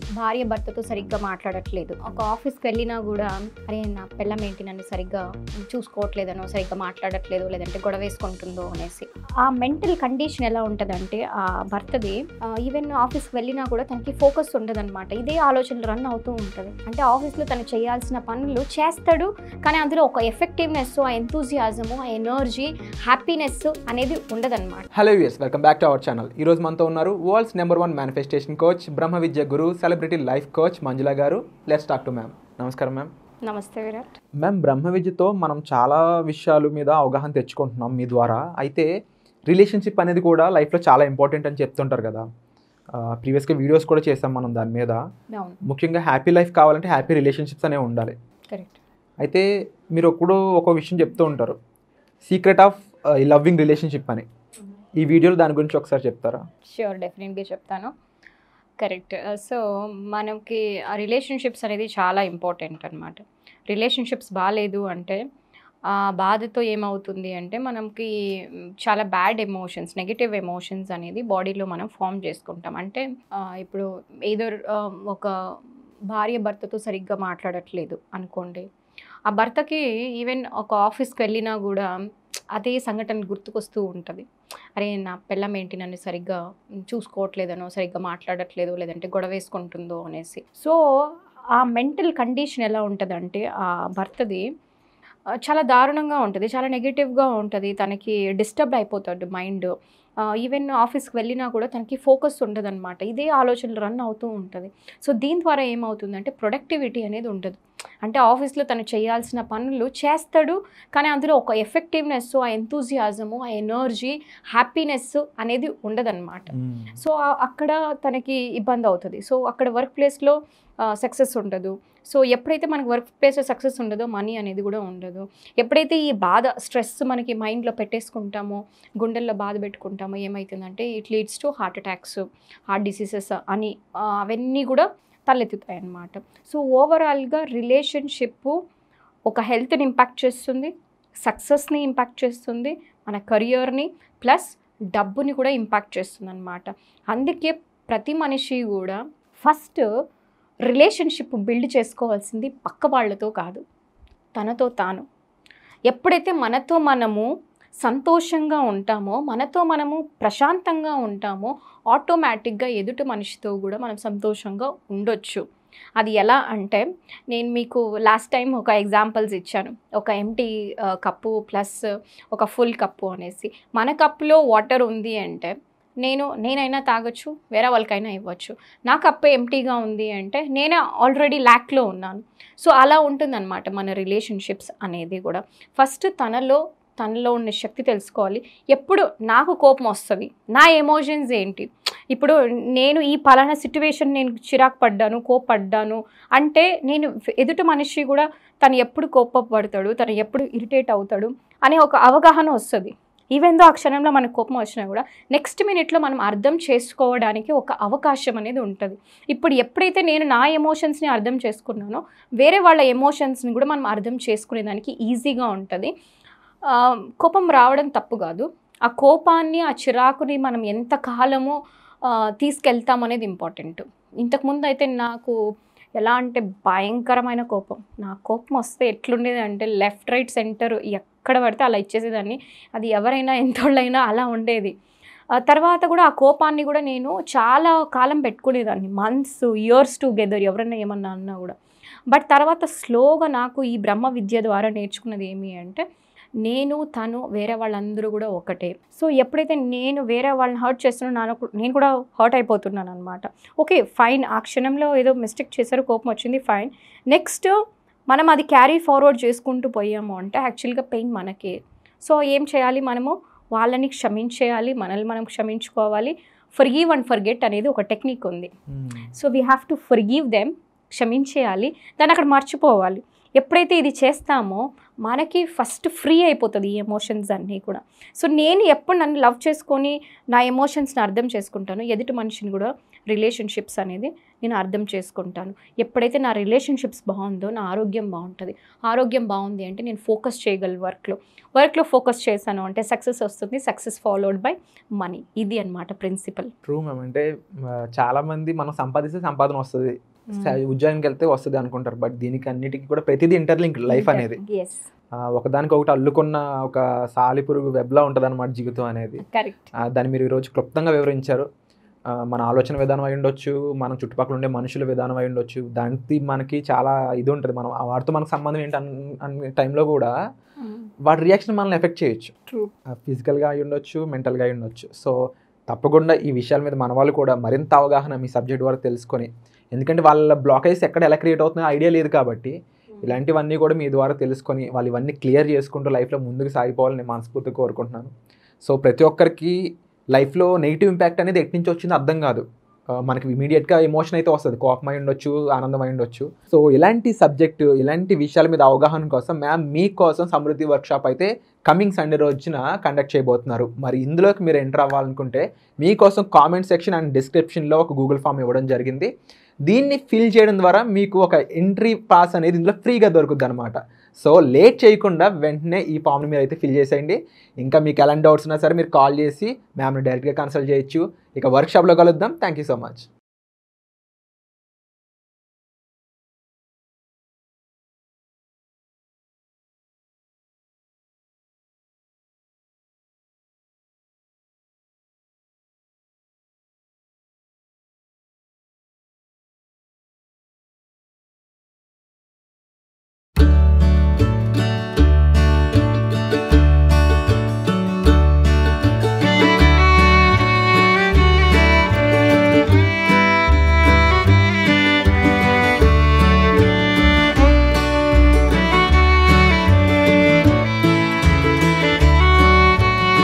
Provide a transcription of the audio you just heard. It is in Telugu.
భార్య భర్తతో సరిగ్గా మాట్లాడట్లేదు ఒక ఆఫీస్కి వెళ్ళినా కూడా అరే నా పిల్లం ఏంటి నన్ను సరిగ్గా చూసుకోవట్లేదనో సరిగ్గా మాట్లాడట్లేదు లేదంటే గొడవ వేసుకుంటుందో అనేసి ఆ మెంటల్ కండిషన్ ఎలా ఉంటుందంటే ఆ భర్తది ఈవెన్ ఆఫీస్కి వెళ్ళినా కూడా తనకి ఫోకస్ ఉండదన్నమాట ఇదే ఆలోచనలు రన్ అవుతూ ఉంటుంది అంటే ఆఫీస్లో తను చేయాల్సిన పనులు చేస్తాడు కానీ అందులో ఒక ఎఫెక్టివ్నెస్ ఆ ఎంతూజియాజము ఆ ఎనర్జీ హ్యాపీనెస్ అనేది ఉండదన్నమాట hello US welcome back to our channel ఈ రోజు మనతో ఉన్నారు world's number one manifestation coach Brahma Vidya guru celebrity life coach Manjula గారు లెట్స్ టాక్ టు మ్యామ్ నమస్కారం మ్యామ్ నమస్తే విరాట్ మ్యామ్ బ్రహ్మ విద్యతో మనం చాలా విషయాల మీద అవగాహన తెచ్చుకుంటున్నాం మీ ద్వారా అయితే రిలేషన్షిప్ అనేది కూడా లైఫ్లో చాలా ఇంపార్టెంట్ అని చెప్తుంటారు కదా ప్రీవియస్గా వీడియోస్ కూడా చేసాం మనం దాని మీద అవును ముఖ్యంగా హ్యాపీ లైఫ్ కావాలంటే హ్యాపీ రిలేషన్షిప్స్ అనేవి ఉండాలి కరెక్ట్ అయితే మీరు ఎప్పుడూ ఒక విషయం చెప్తూ ఉంటారు సీక్రెట్ ఆఫ్ లవ్వింగ్ రిలేషన్షిప్ అని ఈ వీడియోలో దాని గురించి ఒకసారి చెప్తారా ష్యూర్ డెఫినెట్గా చెప్తాను కరెక్ట్ సో మనకి ఆ రిలేషన్షిప్స్ అనేది చాలా ఇంపార్టెంట్ అనమాట రిలేషన్షిప్స్ బాగాలేదు అంటే ఆ బాధతో ఏమవుతుంది అంటే మనకి మ్, చాలా బ్యాడ్ ఎమోషన్స్ నెగిటివ్ ఎమోషన్స్ అనేది బాడీలో మనం ఫామ్ చేసుకుంటాం అంటే ఆ, ఇప్పుడు ఏదో ఆ, ఒక భార్య భర్తతో సరిగ్గా మాట్లాడట్లేదు అనుకోండి ఆ భర్తకి ఈవెన్ ఒక ఆఫీస్కి వెళ్ళినా కూడా అదే సంఘటన గుర్తుకొస్తూ ఉంటుంది అరే నా పిల్లం ఏంటి నన్ను సరిగ్గా చూసుకోవట్లేదనో సరిగ్గా మాట్లాడట్లేదు లేదంటే గొడవ వేసుకుంటుందో అనేసి సో ఆ మెంటల్ కండిషన్ ఎలా ఉంటుందంటే ఆ భర్తది ఆ, చాలా దారుణంగా ఉంటుంది చాలా నెగిటివ్గా ఉంటుంది తనకి డిస్టర్బ్ అయిపోతాడు మైండ్ ఈవెన్ ఆఫీస్కి వెళ్ళినా కూడా తనకి ఫోకస్ ఉండదన్నమాట ఇదే ఆలోచనలు రన్ అవుతూ ఉంటుంది సో దీని ద్వారా ఏమవుతుందంటే ప్రొడక్టివిటీ అనేది ఉండదు అంటే ఆఫీస్లో తను చేయాల్సిన పనులు చేస్తాడు కానీ అందులో ఒక ఎఫెక్టివ్నెస్ ఆ ఎంతూజియాజము ఆ ఎనర్జీ హ్యాపీనెస్ అనేది ఉండదన్నమాట సో ఆ- అక్కడ తనకి ఇబ్బంది అవుతుంది సో అక్కడ వర్క్ ప్లేస్లో సక్సెస్ ఉండదు సో ఎప్పుడైతే మనకి వర్క్ ప్లేస్లో సక్సెస్ ఉండదో మనీ అనేది కూడా ఉండదు ఎప్పుడైతే ఈ బాధ స్ట్రెస్ మనకి మైండ్లో పెట్టేసుకుంటామో గుండెల్లో బాధ పెట్టుకుంటామో ఏమవుతుందంటే it leads to heart attacks heart diseases అని ఆ, అవన్నీ కూడా తలెత్తుతాయి అన్నమాట సో ఓవరాల్గా రిలేషన్షిప్ ఒక హెల్త్ని ఇంపాక్ట్ చేస్తుంది సక్సెస్ని ఇంపాక్ట్ చేస్తుంది మన కెరియర్ని ప్లస్ డబ్బుని కూడా ఇంపాక్ట్ చేస్తుంది అనమాట అందుకే ప్రతి మనిషి కూడా ఫస్ట్ రిలేషన్షిప్ బిల్డ్ చేసుకోవాల్సింది పక్క వాళ్ళతో కాదు తనతో తాను ఎప్పుడైతే మనతో మనము సంతోషంగా ఉంటామో మనతో మనము ప్రశాంతంగా ఉంటామో ఆటోమేటిక్గా ఎదుటి మనిషితో కూడా మనం సంతోషంగా ఉండొచ్చు అది ఎలా అంటే నేను మీకు లాస్ట్ టైం ఒక ఎగ్జాంపుల్స్ ఇచ్చాను ఒక ఎంటీ కప్పు ప్లస్ ఒక ఫుల్ కప్పు అనేసి మన కప్పులో వాటర్ ఉంది అంటే నేను నేనైనా తాగొచ్చు వేరే వాళ్ళకైనా ఇవ్వచ్చు నా కప్పు ఎంటీగా ఉంది అంటే నేనే ఆల్రెడీ ల్యాక్లో ఉన్నాను సో అలా ఉంటుందన్నమాట మన రిలేషన్షిప్స్ అనేది కూడా ఫస్ట్ తనలో తనలో ఉన్న శక్తి తెలుసుకోవాలి ఎప్పుడు నాకు కోపం వస్తుంది నా ఎమోషన్స్ ఏంటి ఇప్పుడు నేను ఈ పలానా సిచ్యువేషన్ నేను చిరాకు పడ్డాను కోపడ్డాను అంటే నేను ఎదుటి మనిషి కూడా తను ఎప్పుడు కోపపడతాడు తను ఎప్పుడు ఇరిటేట్ అవుతాడు అనే ఒక అవగాహన వస్తుంది ఈవెన్ దో ఆ క్షణంలో మనకు కోపం వచ్చినా కూడా నెక్స్ట్ మినిట్లో మనం అర్థం చేసుకోవడానికి ఒక అవకాశం అనేది ఉంటుంది ఇప్పుడు ఎప్పుడైతే నేను నా ఎమోషన్స్ని అర్థం చేసుకున్నానో వేరే వాళ్ళ ఎమోషన్స్ని కూడా మనం అర్థం చేసుకునేదానికి ఈజీగా ఉంటుంది ఆ, కోపం రావడం తప్పు కాదు ఆ కోపాన్ని ఆ చిరాకుని మనం ఎంత కాలము ఆ, తీసుకెళ్తాం అనేది ఇంపార్టెంట్ ఇంతకుముందు అయితే నాకు ఎలా అంటే భయంకరమైన కోపం నా కోపం వస్తే ఎట్లుండేది అంటే లెఫ్ట్ రైట్ సెంటర్ ఎక్కడ పడితే అలా ఇచ్చేసేదాన్ని అది ఎవరైనా ఎంతోళ్ళైనా అలా ఉండేది ఆ తర్వాత కూడా ఆ కోపాన్ని కూడా నేను చాలా కాలం పెట్టుకునేదాన్ని మంత్స్ ఇయర్స్ టుగెదర్ ఎవరైనా ఏమన్నా అన్నా కూడా బట్ తర్వాత స్లోగా నాకు ఈ బ్రహ్మ విద్య ద్వారా నేర్చుకున్నది ఏమి అంటే నేను తను వేరే వాళ్ళందరూ కూడా ఒకటే సో ఎప్పుడైతే నేను వేరే వాళ్ళని హర్ట్ చేస్తున్నా నాకు నేను కూడా హర్ట్ అయిపోతున్నాను అనమాట ఓకే ఫైన్ ఆ క్షణంలో ఏదో మిస్టేక్ చేశారు కోపం వచ్చింది ఫైన్ నెక్స్ట్ మనం అది క్యారీ ఫార్వర్డ్ చేసుకుంటూ పోయాము అంటే యాక్చువల్గా పెయిన్ మనకే సో ఏం చేయాలి మనము వాళ్ళని క్షమించేయాలి మనల్ని మనం క్షమించుకోవాలి ఫర్గివ్ అండ్ ఫర్గెట్ అనేది ఒక టెక్నిక్ ఉంది so we have to forgive them క్షమించేయాలి దాన్ని అక్కడ మర్చిపోవాలి ఎప్పుడైతే ఇది చేస్తామో మనకి ఫస్ట్ ఫ్రీ అయిపోతుంది ఈ ఎమోషన్స్ అన్నీ కూడా సో నేను ఎప్పుడు నన్ను లవ్ చేసుకొని నా ఎమోషన్స్ని అర్థం చేసుకుంటాను ఎదుటి మనిషిని కూడా రిలేషన్షిప్స్ అనేది నేను అర్థం చేసుకుంటాను ఎప్పుడైతే నా రిలేషన్షిప్స్ బాగుందో నా ఆరోగ్యం బాగుంటుంది ఆరోగ్యం బాగుంది అంటే నేను ఫోకస్ చేయగలను వర్క్లో వర్క్లో ఫోకస్ చేశాను అంటే సక్సెస్ వస్తుంది సక్సెస్ ఫాలోడ్ బై మనీ ఇది అన్నమాట ప్రిన్సిపల్ ట్రూ మ్యామ్ అంటే ఆ, చాలా మంది మనం సంపాదిస్తే సంపాదన వస్తుంది స- ఉద్యోగానికి వెళ్తే వస్తుంది అనుకుంటారు బట్ దీనికి అన్నిటికీ కూడా ప్రతిదీ ఇంటర్లింక్ లైఫ్ అనేది ఎస్ ఆ, ఒకదానికి ఒకటి అల్లుకున్న ఒక సాలిపురుగు వెబ్లా ఉంటుంది అనమాట జీవితం అనేది కరెక్ట్ ఆ, దాన్ని మీరు ఈరోజు క్లుప్తంగా వివరించారు ఆ, మన ఆలోచన విధానం అయి ఉండొచ్చు మన చుట్టుపక్కల ఉండే మనుషుల విధానం అయి ఉండొచ్చు దానికి మనకి చాలా ఇది ఉంటుంది మనం ఆ వాటితో మనకు సంబంధం ఏంటి అన్- అనే టైంలో కూడా వాటి రియాక్షన్ మనల్ని ఎఫెక్ట్ చేయొచ్చు ట్రూ ఫిజికల్గా అయి ఉండొచ్చు మెంటల్గా అయి ఉండొచ్చు సో తప్పకుండా ఈ విషయాల మీద మన వాళ్ళు కూడా మరింత అవగాహన మీ సబ్జెక్ట్ వరకు తెలుసుకొని ఎందుకంటే వాళ్ళ బ్లాకేజ్ ఎక్కడ ఎలా క్రియేట్ అవుతుందో ఐడియా లేదు కాబట్టి ఇలాంటివన్నీ కూడా మీ ద్వారా తెలుసుకొని వాళ్ళు ఇవన్నీ క్లియర్ చేసుకుంటూ లైఫ్లో ముందుకు సాగిపోవాలని మనస్ఫూర్తిగా కోరుకుంటున్నాను సో ప్రతి ఒక్కరికి లైఫ్లో నెగిటివ్ ఇంపాక్ట్ అనేది ఎటు నుంచి వచ్చిందో అర్థం కాదు ఆ, మనకి ఇమీడియట్గా ఎమోషన్ అయితే వస్తుంది కోపం అయి ఉండొచ్చు ఆనందం అయి ఉండొచ్చు సో ఇలాంటి సబ్జెక్టు ఇలాంటి విషయాల మీద అవగాహన కోసం మ్యామ్ మీకోసం సమృద్ధి వర్క్షాప్ అయితే కమింగ్ సండే రోజున కండక్ట్ చేయబోతున్నారు మరి ఇందులోకి మీరు ఎంటర్ అవ్వాలనుకుంటే మీకోసం కామెంట్ సెక్షన్ అండ్ డిస్క్రిప్షన్లో ఒక గూగుల్ ఫామ్ ఇవ్వడం జరిగింది దీన్ని ఫిల్ చేయడం ద్వారా మీకు ఒక ఎంట్రీ పాస్ అనేది ఇందులో ఫ్రీగా దొరుకుద్ది అనమాట సో లేట్ చేయకుండా వెంటనే ఈ ఫామ్ని మీరు అయితే ఫిల్ చేసేయండి ఇంకా మీకు ఎలాంటి డౌట్స్ ఉన్నా సరే మీరు కాల్ చేసి మ్యామ్ని డైరెక్ట్గా కన్సల్ట్ చేయొచ్చు ఇక వర్క్షాప్లో కలుద్దాం థ్యాంక్ యూ సో మచ్